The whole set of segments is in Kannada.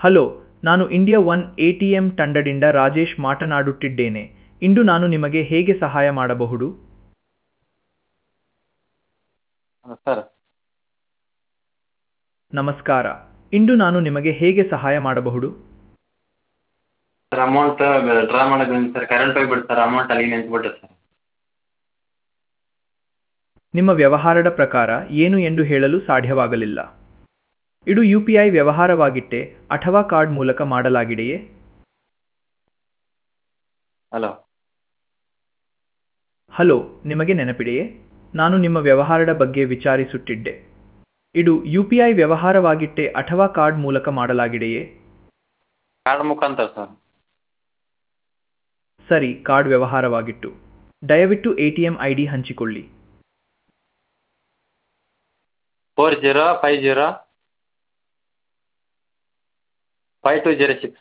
ಹಲೋ ನಾನು India one A T M ತಂಡದಿಂದ ರಾಜೇಶ್ ಮಾತನಾಡುತ್ತಿದ್ದೇನೆ ಇಂದು ನಾನು ನಿಮಗೆ ಹೇಗೆ ಸಹಾಯ ಮಾಡಬಹುದು ಸರ್ ನಮಸ್ಕಾರ ಇಂದು ನಾನು ನಿಮಗೆ ಹೇಗೆ ಸಹಾಯ ಮಾಡಬಹುದು ಸರ್ ಅಮೌಂಟ್ ಡ್ರಾ ಮಾಡೋಕೆ ಬಂದಿದ್ದು ಸರ್ ಕರೆಂಟ್ ಹೋಗ್ಬಿಡ್ತು ಸರ್ ಅಮೌಂಟ್ ಅಲ್ಲಿಗೆ ನಿಂತ್ಬಿಟ್ಟೆ ಸರ್ ನಿಮ್ಮ ವ್ಯವಹಾರದ ಪ್ರಕಾರ ಏನು ಎಂದು ಹೇಳಲು ಸಾಧ್ಯವಾಗಲಿಲ್ಲ ಇದು ಯು ಪಿ ಐ ವ್ಯವಹಾರವಾಗಿತ್ತೆ ಅಥವಾ ಕಾರ್ಡ್ ಮೂಲಕ ಮಾಡಲಾಗಿದೆಯೇ ಹಲೋ ಹಲೋ ನಿಮಗೆ ನೆನಪಿದೆಯೇ ನಾನು ನಿಮ್ಮ ವ್ಯವಹಾರದ ಬಗ್ಗೆ ವಿಚಾರಿಸುತ್ತಿದ್ದೆ ಇದು ಯು ಪಿ ಐ ವ್ಯವಹಾರವಾಗಿತ್ತೆ ಅಥವಾ ಕಾರ್ಡ್ ಮೂಲಕ ಮಾಡಲಾಗಿದೆಯೇ ಕಾರ್ಡ್ ಮುಖಾಂತರ ಸರ್ ಸರಿ ಕಾರ್ಡ್ ವ್ಯವಹಾರವಾಗಿತ್ತು ದಯವಿಟ್ಟು A T M I D ಹಂಚಿಕೊಳ್ಳಿ four zero five zero five two zero six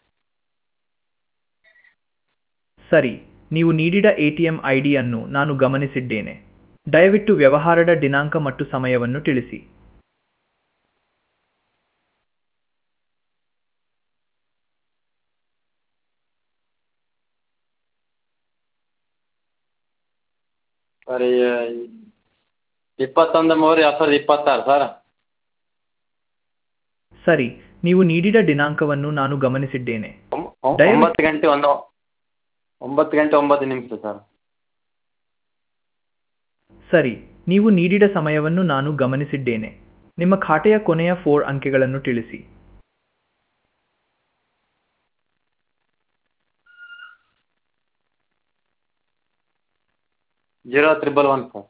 ಸರಿ ನೀವು ನೀಡಿದ ಎ ಟಿ ಎಂ ಐ ಡಿಯನ್ನು ನಾನು ಗಮನಿಸಿದ್ದೇನೆ ದಯವಿಟ್ಟು ವ್ಯವಹಾರದ ದಿನಾಂಕ ಮತ್ತು ಸಮಯವನ್ನು ತಿಳಿಸಿ ಸರ್ ಇಪ್ಪತ್ತೊಂದು ಮೂರು ಎರಡು ಸಾವಿರದ ಇಪ್ಪತ್ತಾರು ಸರ್ ಸರಿ ನೀವು ನೀಡಿದ ದಿನಾಂಕವನ್ನು ನಾನು ಗಮನಿಸಿದ್ದೇನೆ ಒಂ- ಒಂ- ದಯವಿಟ್ಟು- ಒಂಬತ್ತು ಗಂಟೆ ಒಂದು ಒಂಬತ್ತು ಗಂಟೆ ಒಂಬತ್ತು ನಿಮಿಷ ಸರ್ ಸರಿ ನೀವು ನೀಡಿದ ಸಮಯವನ್ನು ನಾನು ಗಮನಿಸಿದ್ದೇನೆ ನಿಮ್ಮ ಖಾತೆಯ ಕೊನೆಯ ಫೋರ್ ಅಂಕೆಗಳನ್ನು ತಿಳಿಸಿ ಜೀರೋ ತ್ರಿಬಲ್ ಒನ್ ಸರ್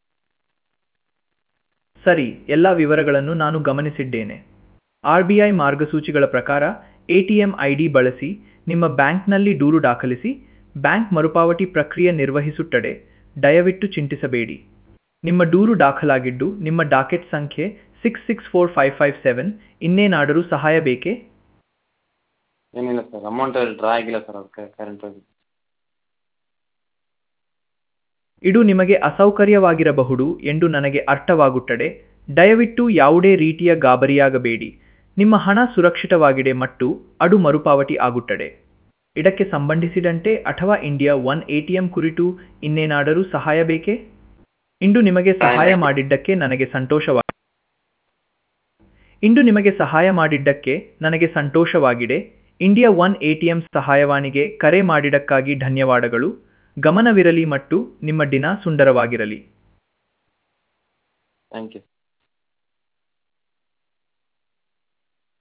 ಸರಿ ಎಲ್ಲ ವಿವರಗಳನ್ನು ನಾನು ಗಮನಿಸಿದ್ದೇನೆ ಆರ್ ಬಿ ಐ ಮಾರ್ಗಸೂಚಿಗಳ ಪ್ರಕಾರ A T M I D ಬಳಸಿ ನಿಮ್ಮ ಬ್ಯಾಂಕ್ನಲ್ಲಿ ದೂರು ದಾಖಲಿಸಿ ಬ್ಯಾಂಕ್ ಮರುಪಾವತಿ ಪ್ರಕ್ರಿಯೆ ನಿರ್ವಹಿಸುತ್ತದೆ ದಯವಿಟ್ಟು ಚಿಂತಿಸಬೇಡಿ ನಿಮ್ಮ ದೂರು ದಾಖಲಾಗಿದ್ದು ನಿಮ್ಮ ಡಾಕೆಟ್ ಸಂಖ್ಯೆ six six four five five seven ಇನ್ನೇನಾದರೂ ಸಹಾಯ ಬೇಕೇ ಏನಿಲ್ಲ ಸರ್ ಅಮೌಂಟ್ ಡ್ರಾ ಆಗಿಲ್ಲ ಸರ್ ಅದಕ್ಕೆ ಕರೆಂಟ್ ಹೋಗಿ ಇದು ನಿಮಗೆ ಅಸೌಕರ್ಯವಾಗಿರಬಹುದು ಎಂದು ನನಗೆ ಅರ್ಥವಾಗುತ್ತದೆ ದಯವಿಟ್ಟು ಯಾವುದೇ ರೀತಿಯ ಗಾಬರಿಯಾಗಬೇಡಿ ನಿಮ್ಮ ಹಣ ಸುರಕ್ಷಿತವಾಗಿದೆ ಮತ್ತು ಅದು ಮರುಪಾವತಿ ಆಗುತ್ತದೆ ಇದಕ್ಕೆ ಸಂಬಂಧಿಸಿದಂತೆ ಅಥವಾ ಇಂಡಿಯಾ ಒನ್ ಎಟಿಎಂ ಕುರಿತು ಇನ್ನೇನಾದರೂ ಸಹಾಯ ಬೇಕೇ ಇಂದು ನಿಮಗೆ ಸಹಾಯ ಮಾಡಿದ್ದಕ್ಕೆ ನನಗೆ ಸಂತೋಷವಾಗಿದೆ ಇಂದು ನಿಮಗೆ ಸಹಾಯ ಮಾಡಿದ್ದಕ್ಕೆ ನನಗೆ ಸಂತೋಷವಾಗಿದೆ ಇಂಡಿಯಾ ಒನ್ ಎಟಿಎಂ ಸಹಾಯವಾಣಿಗೆ ಕರೆ ಮಾಡಿದ್ದಕ್ಕಾಗಿ ಧನ್ಯವಾದಗಳು ಗಮನವಿರಲಿ ಮತ್ತು ನಿಮ್ಮ ದಿನ ಸುಂದರವಾಗಿರಲಿ ಥ್ಯಾಂಕ್ ಯು